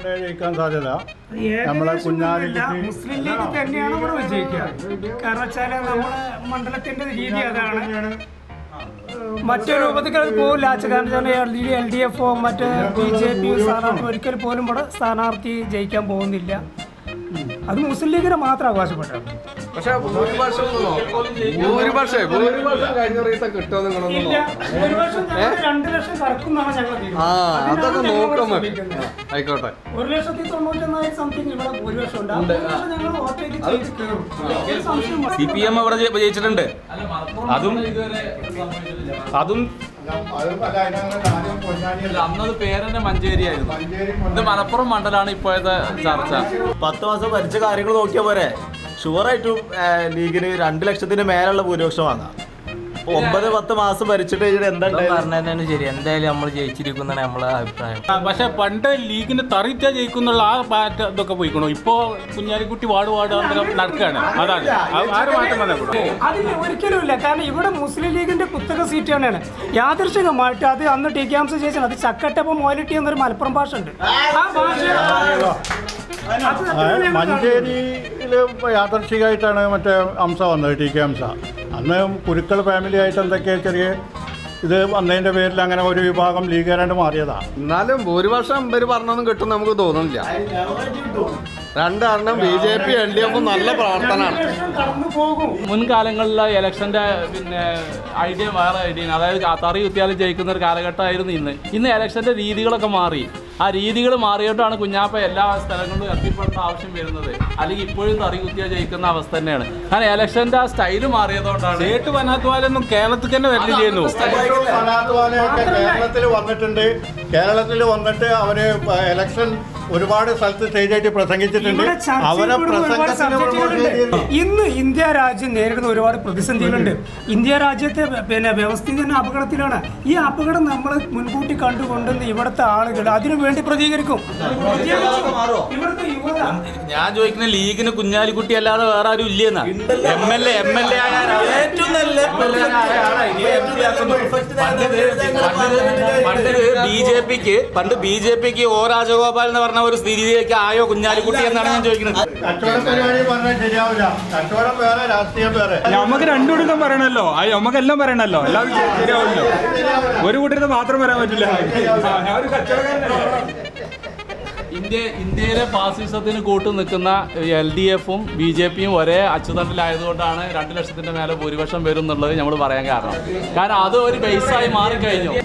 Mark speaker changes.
Speaker 1: തന്നെ ജയിക്കാൻ സാധ്യത നമ്മളെ
Speaker 2: ഏകദേശം
Speaker 1: കുഞ്ഞാലിക്കുട്ടി-
Speaker 2: ഒന്നുമില്ല. മുസ്ലിം ലീഗ് തന്നെയാണ് ഇവിടെ വിജയിക്കുക കാരണം വെച്ചാൽ നമ്മുടെ മണ്ഡലത്തിന്റെ രീതി അതാണ് മറ്റു രൂപത്തിൽ പോകില്ല കാരണം എൽ ഡി എഫോ മറ്റ് ബി ജെ പി സ്ഥാനാർത്ഥി ഒരിക്കൽ പോലും ഇവിടെ സ്ഥാനാർത്ഥി ജയിക്കാൻ പോകുന്നില്ല അത് മുസ്ലിം ലീഗിനെ മാത്രം അവകാശപ്പെട്ടത്
Speaker 3: പക്ഷെ ഭൂരിപക്ഷം ഭൂരിപക്ഷം ഭൂരിപക്ഷം കഴിഞ്ഞ റീത്തെ കിട്ടുമോ നിങ്ങളൊന്നും
Speaker 2: ഇല്ല ഒരു വർഷം ഞങ്ങൾ രണ്ട് ലക്ഷം കറക്കുന്നാണ് ഞങ്ങൾ
Speaker 3: ആ അതൊക്കെ നോക്കാം
Speaker 2: ശ്രമിക്കുന്നത്.
Speaker 3: ആയിക്കോട്ടെ
Speaker 2: ഒരു ലക്ഷത്തി തൊണ്ണൂറ്റൊന്നായിരം സംതിങ് ഇവിടെ ഭൂരിപക്ഷം ഉണ്ട് ആ ഭൂരിപക്ഷം ഞങ്ങൾ വോട്ടേജ് ചെയ്ത് കയറും ഒരു സംശയം
Speaker 4: സി പി എം അവിടെ ജയി- ജയിച്ചിട്ടുണ്ട് അതും അതും
Speaker 5: അന്നത് പേരന്നെ മഞ്ചേരിയായിരുന്നു ഇത് മലപ്പുറം മണ്ഡലമാണ് ഇപ്പോഴത്തെ ചർച്ച
Speaker 6: പത്ത് മാസം ഭരിച്ച കാര്യങ്ങൾ നോക്കിയാൽ പോരെ ഷുവറായിട്ടും ലീഗിന് രണ്ട് ലക്ഷത്തിന് മേലുള്ള ഭൂരിപക്ഷം വാങ്ങാം ഇപ്പൊ ഒമ്പത് പത്ത് മാസം ഭരിച്ചിട്ട് കഴിഞ്ഞിട്ട് എന്താ ഉണ്ടായത്?
Speaker 7: പറഞ്ഞതന്നെ ശരി എന്തായാലും നമ്മൾ ജയിച്ചിരിക്കുന്നതാണ് നമ്മളെ അഭിപ്രായം
Speaker 4: ആ, പക്ഷെ പണ്ട് ലീഗിന് തറിറ്റ ജയിക്കുന്നുള്ള ആ പാറ്റ ഇതൊക്കെ പോയിക്കണു ഇപ്പോ കുഞ്ഞാലിക്കുട്ടി വാർഡ് വാർഡ് അന്തരം നടക്കുകയാണ് അതാണ് ആ- ആര് മാറ്റം വന്നേക്കണു
Speaker 2: അതിന് ഒരിക്കലും ഇല്ല കാരണം ഇവിടെ മുസ്ലിം ലീഗിന്റെ കുത്തക സീറ്റ് തന്നെയാണ് യാദൃശികമായിട്ട് അത് അന്ന് ടി കെ ഹംസ ചേച്ചൻ അത് ചക്കട്ടപ്പം മോലിറ്റി എന്നൊരു മലപ്പുറം ഭാഷ ഉണ്ട് ആ ഭാഷ അത്
Speaker 1: അതായത്
Speaker 2: ഞങ്ങൾ
Speaker 1: മഞ്ചേരിയിൽ യാദർശികമായിട്ടാണ് മറ്റേ അംസ വന്നത് ടി കെ അംസ അന്ന് കുരുക്കൾ ഫാമിലി ആയിട്ട് എന്തൊക്കെ ചെറിയ ഇത് വന്നതിൻ്റെ പേരിൽ അങ്ങനെ ഒരു വിഭാഗം ലീഗുകാരാണ്ട് മാറിയതാണ്
Speaker 3: എന്നാലും ഭൂരിപക്ഷം ഇവര് പറഞ്ഞൊന്നും കിട്ടും നമുക്ക് തോന്നുന്നില്ല രണ്ടെണ്ണം B J P L D എഫും നല്ല പ്രവർത്തനമാണ്
Speaker 2: കടന്നു പോകും
Speaker 5: മുൻകാലങ്ങളിലെ ഇലക്ഷന്റെ പിന്നെ ഐഡിയ വേറെ ഐഡിയ അതായത് ആ തറി കുത്തിയാലും ജയിക്കുന്ന ഒരു കാലഘട്ടമായിരുന്നു ഇന്ന് ഇന്ന് ഇലക്ഷന്റെ രീതികളൊക്കെ മാറി ആ രീതികൾ മാറിയിട്ടാണ് കുഞ്ഞാപ്പ എല്ലാ സ്ഥലങ്ങളിലും എത്തിപ്പെടേണ്ട ആവശ്യം വരുന്നത് അല്ലെങ്കിൽ ഇപ്പോഴും തറി കുത്തിയാൽ ജയിക്കുന്ന അവസ്ഥ തന്നെയാണ് കാരണം ഇലക്ഷന്റെ ആ സ്റ്റൈല് മാറിയതുകൊണ്ടാണ്
Speaker 4: സേട്ട് വനാത്വാലൊന്നും കേരളത്തിൽ തന്നെ വരില്ല ചെയ്യുന്നു
Speaker 1: മനാത്വാലയൊക്കെ കേരളത്തിൽ വന്നിട്ടുണ്ട് കേരളത്തിൽ വന്നിട്ട് അവര് ഇലക്ഷൻ ഒരുപാട് സ്ഥലത്ത് സ്റ്റേജായിട്ട് പ്രസംഗിച്ചിട്ടുണ്ട്
Speaker 2: ഇവിടെ
Speaker 1: അവരെ
Speaker 2: ചർച്ചയിൽ ഒരുപാട്
Speaker 1: പ്രസംഗത്തിന്
Speaker 2: സബ്ജക്റ്റുകളുണ്ട്
Speaker 1: പ്രമോട്ട്
Speaker 2: ഇന്ന് ഇന്ത്യ രാജ്യം നേരിടുന്ന ഒരുപാട് പ്രതിസന്ധികളുണ്ട് ഇന്ത്യ രാജ്യത്തെ പിന്നെ വ്യവസ്ഥിതി തന്നെ അപകടത്തിലാണ് ഈ അപകടം നമ്മൾ മുൻകൂട്ടി കണ്ടുകൊണ്ട് ഇവിടുത്തെ ആളുകൾ അതിനു വേണ്ടി പ്രതികരിക്കും ഇവിടുത്തെ യുവത
Speaker 4: ഞാൻ ചോദിക്കുന്ന ലീഗിന് കുഞ്ഞാലിക്കുട്ടി അല്ലാതെ വേറെ ആരും ഇല്ലെന്നാ M L A M L A ആയ
Speaker 6: ഏറ്റവും നല്ല
Speaker 4: പണ്ട് ബി ജെ പിക്ക് പണ്ട് ബി ജെ പിക്ക് ഒ രാജഗോപാൽ എന്ന് പറഞ്ഞ ഒരു സ്ഥിതിയിലേക്ക് ആയോ കുഞ്ഞാലിക്കുട്ടി എന്നാണ് ഞാൻ ചോദിക്കുന്നത്
Speaker 1: കച്ചവട പരിപാടി പറഞ്ഞാൽ ശരിയാവില്ല കച്ചവടം വേറെ രാഷ്ട്രീയം വേറെ
Speaker 8: നമുക്ക് രണ്ടു കൂട്ടം പറയണല്ലോ ആ നമുക്കെല്ലാം പറയണല്ലോ എല്ലാം ശരിയാവില്ലോ ഒരു കൂട്ടരത് മാത്രം പറയാൻ പറ്റില്ല ആ, ഞാൻ ഒരു കച്ചവടക്കാരനല്ലേ
Speaker 5: ഇന്ത്യ ഇന്ത്യയിലെ ഫാസിസത്തിന് കൂട്ടു നിൽക്കുന്ന എൽ ഡി എഫും ബി ജെ പിയും ഒരേ അച്ചുതണ്ടിലായതുകൊണ്ടാണ് രണ്ട് ലക്ഷത്തിന്റെ മേലെ ഭൂരിപക്ഷം വരും എന്നുള്ളത് നമ്മൾ പറയാൻ കാരണം കാരണം അത് ഒരു ബേസായി മാറിക്കഴിഞ്ഞു